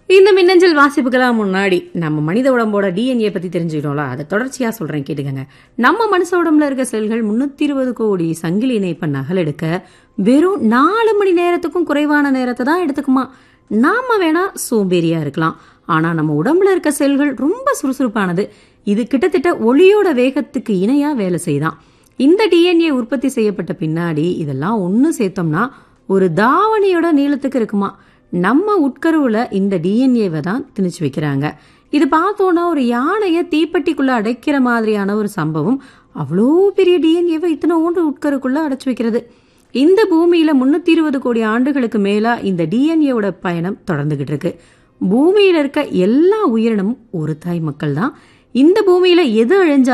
இந்த மின்னஞ்சல் வாசிப்புக்கெல்லாம் முன்னாடி நம்ம மனித உடம்போட டிஎன்ஏ பத்தி தெரிஞ்சுக்கிட்டோம்ல அதை தொடர்ச்சியா சொல்றேன் கேட்டுக்கங்க நம்ம மனுஷ உடம்புல இருக்க செல்கள் முன்னூத்தி இருபது கோடி சங்கிலி இணைப்பை நகலெடுக்க வெறும் நாலு மணி நேரத்துக்கும் குறைவான நேரத்தை தான் எடுத்துக்குமா நாம வேணா சோம்பேறியா இருக்கலாம் ஆனா நம்ம உடம்புல இருக்க செல்கள் ரொம்ப சுறுசுறுப்பானது இது கிட்டத்தட்ட ஒளியோட வேகத்துக்கு இணையா வேலை செய்தான் இந்த டிஎன்ஏ உற்பத்தி செய்யப்பட்ட பின்னாடி இதெல்லாம் ஒன்று சேர்த்தோம்னா ஒரு தாவணியோட நீளத்துக்கு இருக்குமா நம்ம உட்கருவுல இந்த டிஎன்ஏவை தான் திணிச்சு வைக்கிறாங்க இது பார்த்தோன்னா ஒரு யானையை தீப்பெட்டிக்குள்ள அடைக்கிற மாதிரியான ஒரு சம்பவம் அவ்வளோ பெரிய டிஎன்ஏவை இத்தனை ஓண்டு உட்கருக்குள்ள அடைச்சு வைக்கிறது இந்த பூமியில முன்னூத்தி இருபது கோடி ஆண்டுகளுக்கு மேலா இந்த டிஎன்ஏவோட பயணம் தொடர்ந்துகிட்டு இருக்கு பூமியில இருக்க எல்லா உயிரினமும் ஒரு தாய் மக்கள் தான் இந்த பூமியில எது அழிஞ்சா